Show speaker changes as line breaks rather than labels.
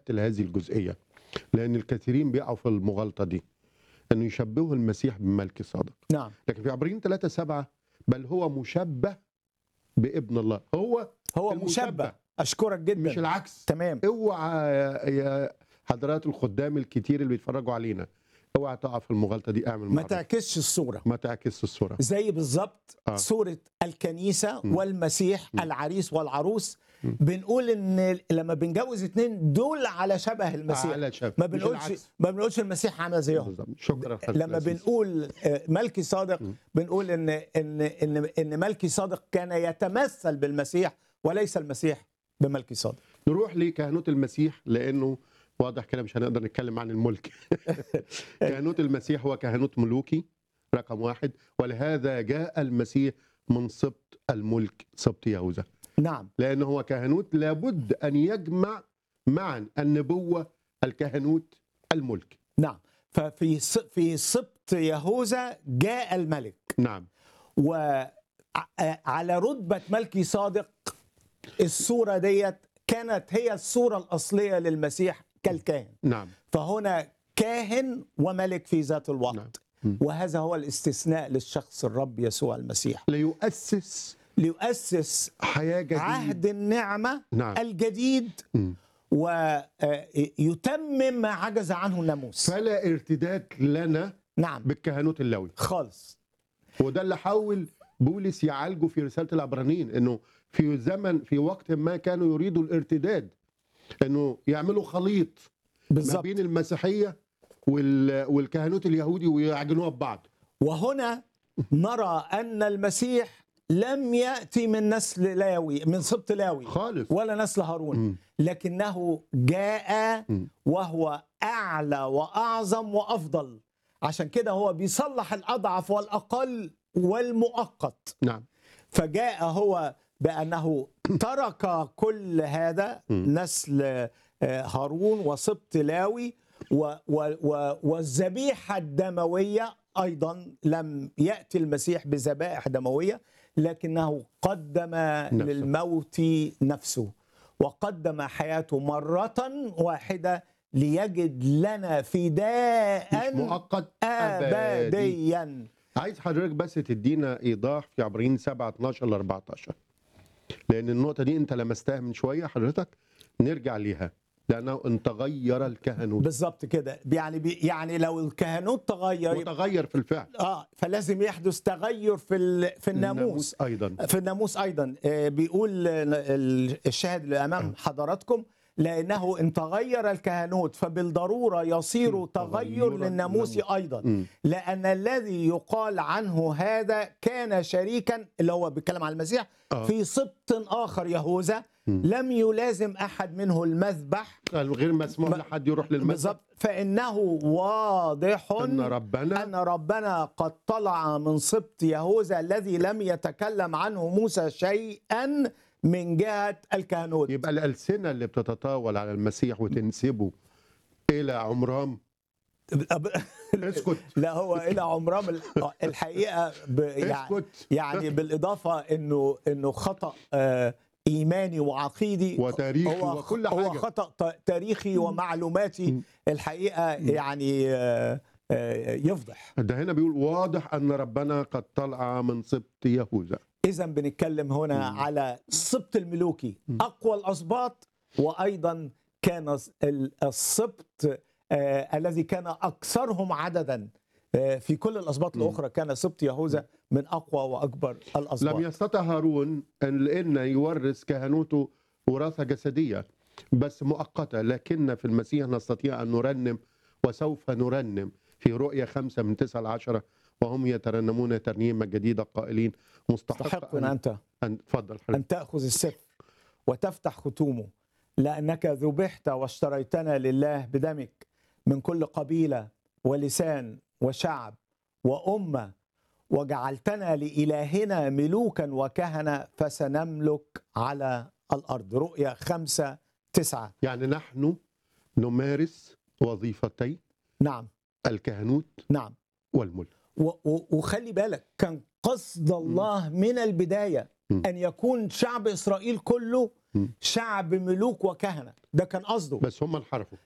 انتبهت لهذه الجزئيه لان الكثيرين بيقعوا في المغالطه دي انه يشبهوا المسيح بملك صادق
نعم
لكن في عبرين 3 7 بل هو مشبه بابن الله هو
هو
المشبه.
مشبه اشكرك جدا
مش العكس
تمام
اوعى يا- يا حضرات الخدام الكتير اللي بيتفرجوا علينا اوعى تقع في المغالطه دي اعمل
ما
معروف.
تعكسش الصوره
ما تعكس الصوره
زي بالظبط
آه.
صورة الكنيسة
م.
والمسيح
م.
العريس والعروس
م.
بنقول ان لما بنجوز اتنين دول على شبه المسيح
على شاف
ما
مش
بنقولش
العكس.
ما بنقولش المسيح عامل زيهم
بالظبط. شكرا خالد
لما
العزيز.
بنقول آه، ملكي صادق
م.
بنقول ان ان ان ان ملكي صادق كان يتمثل بالمسيح وليس المسيح بملكي صادق
نروح لكهنوت المسيح لانه واضح كده مش هنقدر نتكلم عن الملك كهنوت المسيح هو كهنوت ملوكي رقم واحد ولهذا جاء المسيح من سبط الملك سبط يهوذا
نعم
لأنه هو كهنوت لابد أن يجمع معا النبوة الكهنوت الملك
نعم ففي ص- في سبط يهوذا جاء الملك
نعم
وعلى رتبة ملكي صادق الصورة ديت كانت هي الصورة الأصلية للمسيح كالكاهن
نعم
فهنا كاهن وملك في ذات الوقت
نعم. م.
وهذا هو الاستثناء للشخص الرب يسوع المسيح
ليؤسس
ليؤسس
حياة جديدة
عهد النعمة
نعم
الجديد
م.
ويتمم ما عجز عنه الناموس
فلا ارتداد لنا
نعم
بالكهنوت اللوي
خالص
وده اللي حاول بولس يعالجه في رسالة العبرانيين انه في زمن في وقت ما كانوا يريدوا الارتداد انه يعملوا خليط ما
بالظبط
بين المسيحية وال- والكهنوت اليهودي ويعجنوها ببعض
وهنا نرى ان المسيح لم ياتي من نسل لاوي من سبط لاوي
خالص
ولا نسل هارون
م.
لكنه جاء
م.
وهو اعلى واعظم وافضل عشان كده هو بيصلح الاضعف والاقل والمؤقت
نعم
فجاء هو بانه ترك كل هذا
م.
نسل آه، هارون وسبط لاوي و- و- و- والذبيحه الدمويه ايضا لم ياتي المسيح بذبائح دمويه لكنه قدم للموت نفسه وقدم حياته مره واحده ليجد لنا
مش
فداء
مؤقت أبدي
ابديا
عايز حضرتك بس تدينا ايضاح في عبرين 7 12 ل 14 لان النقطه دي انت لمستها من شويه حضرتك نرجع ليها لانه ان تغير الكهنوت
بالظبط كده يعني بي يعني لو الكهنوت تغير يبقى-
متغير في الفعل
اه فلازم يحدث تغير في ال- في الناموس
ايضا
في الناموس ايضا آه، بيقول ال- ال- الشاهد اللي امام حضراتكم لانه ان تغير الكهنوت فبالضروره يصير تغير
تغيراً
للناموس
للناموس.
ايضا
مم.
لان الذي يقال عنه هذا كان شريكا اللي هو بيتكلم عن المسيح
آه.
في سبط اخر يهوذا
مم.
لم يلازم احد منه المذبح
غير مسموح
ما-
لحد يروح للمسجد
بالظبط فانه واضح
ان ربنا
أن ربنا قد طلع من سبط يهوذا الذي لم يتكلم عنه موسى شيئا من جهة الكهنوت
يبقى الالسنه اللي بتتطاول على المسيح وتنسبه الى عمرام اسكت
لا هو إلى عمران ال- الحقيقة ب يعني,
اسكت
يعني بالإضافة إنه إنه خطأ آه، إيماني وعقيدي
وتاريخي
هو
وكل
هو
حاجه
خطأ ت- تاريخي ومعلوماتي
م.
الحقيقة يعني آه، آه، يفضح
ده هنا بيقول واضح ان ربنا قد طلع من سبط يهوذا
اذا بنتكلم هنا
مم.
على السبط الملوكي
مم.
اقوى الاسباط وايضا كان الس- ال- السبط آه الذي كان اكثرهم عددا آه في كل الاسباط
مم.
الاخرى كان سبط يهوذا من اقوى واكبر الاسباط
لم يستطع هارون ان لان يورث كهنوته وراثه جسديه بس مؤقته لكن في المسيح نستطيع ان نرنم وسوف نرنم في رؤيا خمسة من تسعة لعشرة وهم يترنمون ترنيمة جديدة قائلين مستحق
تحق
أن,
انت
أن تفضل حضرتك.
ان تاخذ السفر وتفتح ختومه لانك ذبحت واشتريتنا لله بدمك من كل قبيله ولسان وشعب وامه وجعلتنا لالهنا ملوكا وكهنه فسنملك على الارض رؤيا خمسة تسعة
يعني نحن نمارس وظيفتي
نعم
الكهنوت
نعم
والملك
و- و- وخلي بالك كان قصد الله من البدايه
م.
ان يكون شعب اسرائيل كله شعب ملوك وكهنه ده كان قصده
بس هم انحرفوا